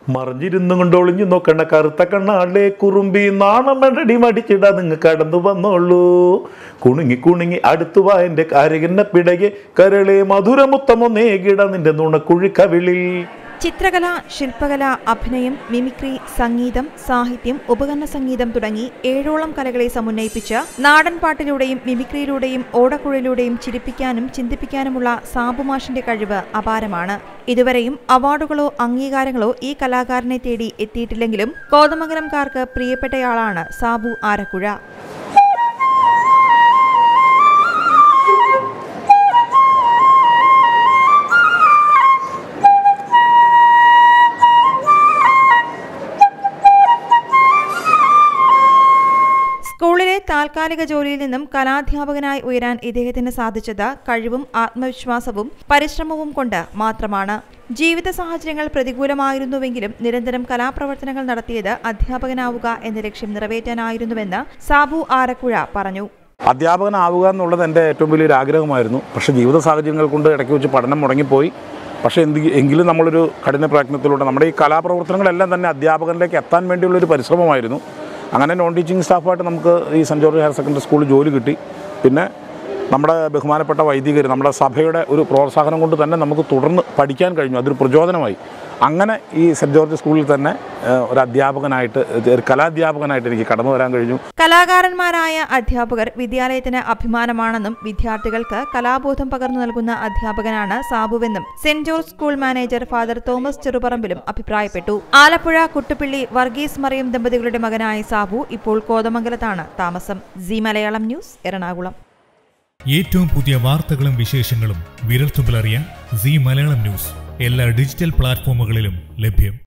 മറിഞ്ഞിരുന്നും കൊണ്ട് ഒളിഞ്ഞു നോക്കണ കറുത്ത കണ്ണാളെ കുറുമ്പി നാണം വേണ്ടടി മടിച്ചിടാ നിങ്ങൾ കടന്നു വന്നോളൂ കുണുങ്ങി കുണുങ്ങി അടുത്തു വാ എൻ്റെ കാരകന്ന പിടകെ കരളെ മധുരമുത്തമൊന്നേകിട നിന്റെ നുണക്കുഴി കവിളിൽ ചിത്രകല ശില്പകല അഭിനയം മിമിക്രി സംഗീതം സാഹിത്യം ഉപകരണ സംഗീതം തുടങ്ങി ഏഴോളം കലകളെ സമുന്നയിപ്പിച്ച് നാടൻ പാട്ടിലൂടെയും മിമിക്രിയിലൂടെയും ഓടക്കുഴലിലൂടെയും ചിരിപ്പിക്കാനും ചിന്തിപ്പിക്കാനുമുള്ള സാബുമാഷിന്റെ കഴിവ് അപാരമാണ് ഇതുവരെയും അവാർഡുകളോ അംഗീകാരങ്ങളോ ഈ കലാകാരനെ തേടി എത്തിയിട്ടില്ലെങ്കിലും കോതമംഗലംകാർക്ക് പ്രിയപ്പെട്ടയാളാണ് സാബു ആരക്കുഴ സ്കൂളിലെ താൽക്കാലിക ജോലിയിൽ നിന്നും കലാധ്യാപകനായി ഉയരാൻ ഇദ്ദേഹത്തിന് സാധിച്ചത് കഴിവും ആത്മവിശ്വാസവും പരിശ്രമവും കൊണ്ട് മാത്രമാണ് ജീവിത സാഹചര്യങ്ങൾ പ്രതികൂലമായിരുന്നുവെങ്കിലും നിരന്തരം കലാപ്രവർത്തനങ്ങൾ നടത്തിയത് അധ്യാപകനാവുക എന്ന ലക്ഷ്യം നിറവേറ്റാനായിരുന്നുവെന്ന് സാബു ആരക്കുഴ പറഞ്ഞു അധ്യാപകനാവുക എന്നുള്ളത് എൻ്റെ ഏറ്റവും വലിയൊരു ആഗ്രഹമായിരുന്നു പക്ഷേ ജീവിത സാഹചര്യങ്ങൾ കൊണ്ട് ഇടയ്ക്ക് വെച്ച് പഠനം മുടങ്ങിപ്പോയി പക്ഷേ എന്ത് എങ്കിലും നമ്മളൊരു കഠിന പ്രയത്നത്തിലൂടെ നമ്മുടെ ഈ കലാപ്രവർത്തനങ്ങളെല്ലാം തന്നെ അധ്യാപകനിലേക്ക് എത്താൻ വേണ്ടിയുള്ളൊരു പരിശ്രമമായിരുന്നു അങ്ങനെ നോൺ ടീച്ചിങ് സ്റ്റാഫായിട്ട് നമുക്ക് ഈ സെൻറ്റ് ജോർജ് ഹയർ സെക്കൻഡറി സ്കൂളിൽ ജോലി കിട്ടി പിന്നെ നമ്മുടെ ബഹുമാനപ്പെട്ട വൈദികർ നമ്മുടെ സഭയുടെ ഒരു പ്രോത്സാഹനം കൊണ്ട് തന്നെ നമുക്ക് തുടർന്ന് പഠിക്കാൻ കഴിഞ്ഞു അതൊരു പ്രചോദനമായി അങ്ങനെ ഈ സെൻറ്റ് ജോർജ് സ്കൂളിൽ തന്നെ ഏഹ്, ഒരു അധ്യാപകനായിട്ട് ഒരു കലാധ്യാപകനായിട്ട് എനിക്ക് കടന്നു വരാൻ കഴിഞ്ഞു കലാകാരന്മാരായ അധ്യാപകർ വിദ്യാലയത്തിന് അഭിമാനമാണെന്നും വിദ്യാർത്ഥികൾക്ക് കലാബോധം പകർന്നു നൽകുന്ന അധ്യാപകനാണ് സാബുവെന്നും saint George school manager father Thomas ചെറുപറമ്പിലും അഭിപ്രായപ്പെട്ടു ആലപ്പുഴ കുട്ടുപിള്ളി വർഗീസ് മറിയം ദമ്പതികളുടെ മകനായ സാബു ഇപ്പോൾ കോതമംഗലത്താണ് താമസം സി മലയാളം ന്യൂസ് എറണാകുളം ഏറ്റവും പുതിയ വാർത്തകളും വിശേഷങ്ങളും വിരൽത്തുമ്പിലറിയാൻ സി മലയാളം ന്യൂസ് എല്ലാ ഡിജിറ്റൽ പ്ലാറ്റ്ഫോമുകളിലും ലഭ്യം